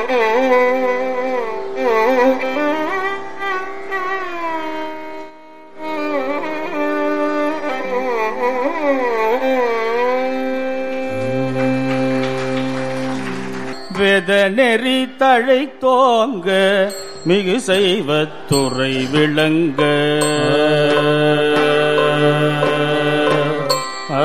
வேத நெறி தழை தோங்க மிகு செய்வ துறை விளங்க ஆ.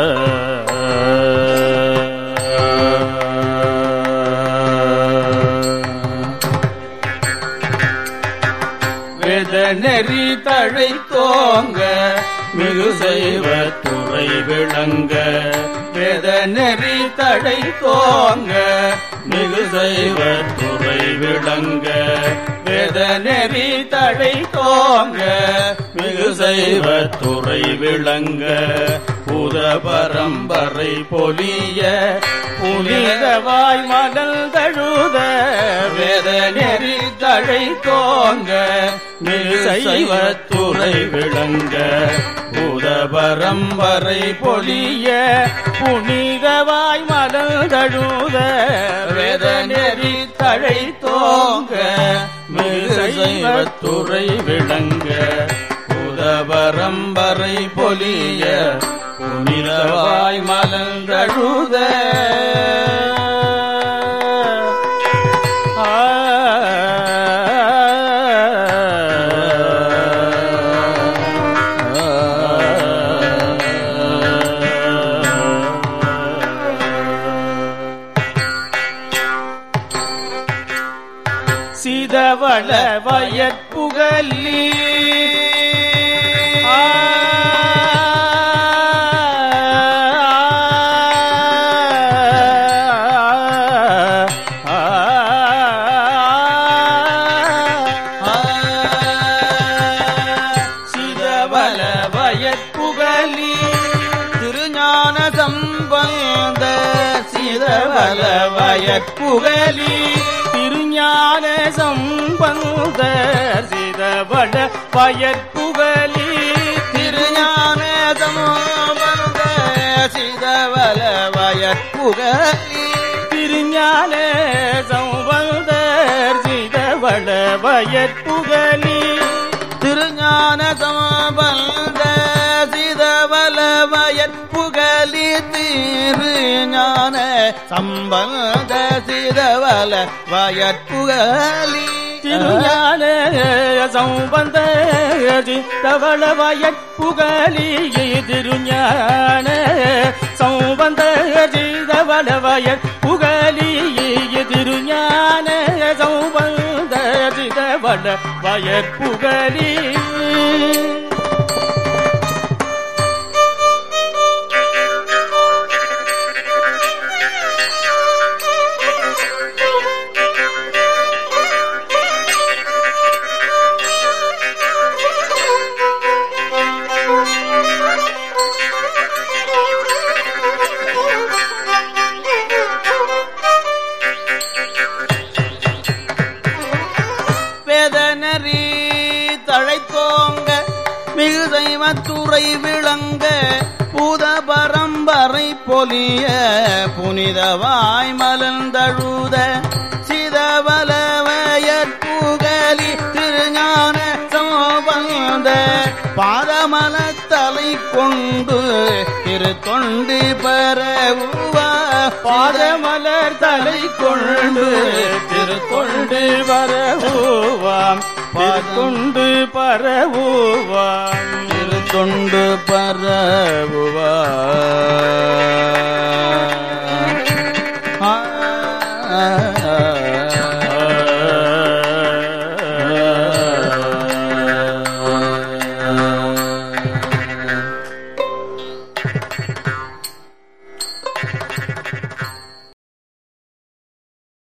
வேத நெறி தழை தோங்க மிகு செய்வ துறை விளங்க வேத நெறி தழை தோங்க மிகு செய்வ துறை விளங்க வேத நெறி தழை தோங்க மிகு செய்வ துறை விளங்க புத பரம்பரை பொலிய புனிதவாய் மடல் தழுத வேத நெறி தழை தோங்க மிகு செய்வ துறை விளங்க புத பரம்பரை பொலிய புனிதவாய் மடல் தழுத வேத நெறி தழை தோங்க மிகு செய்வ துறை விளங்க புத பரம்பரை பொலிய புனிதவாய் மலர்ந்தழுத சிதவள வயற்புகலி சிதவள வயற்புகலி திருஞான சம்பந்த சிதவள வயற்புகலி திருஞான சம்பந்த சிதவள வயற்புகலி திருஞான சம்பந்த சிதவள வயற்புகலி திருஞான சம்பந்தர் சிதவள வயற்புகலி திருஞான சமபந்த சிதவல வயற்புகலி திருஞான சம்பந்த சிதவல வயற்புகலி திருஞான சம்பந்த சிதவள வயற்புகலி திருஞான சம்பந்த சிதவள வயற்புகலி திருஞான சம்பந்த சிதவள வயற்புகலி வேதனரி தழைத்தோங்க மிகு தெய்வத்துறை விளங்க பூத பரம்பரை பொலிய புனிதவாய் மலர்ந்தழுத சிதவல வயற்புகலி திருஞான சமபந்த பாதமலத்தலை கொண்டு திரு தொண்டு பரவுவா பாதமலர் தலை கொண்டு திருக்கொண்டு பரவுவாம் திருக்கொண்டு பரவுவாம் திரு தொண்டு பரவுவா ஆ, ஆ, ஆ.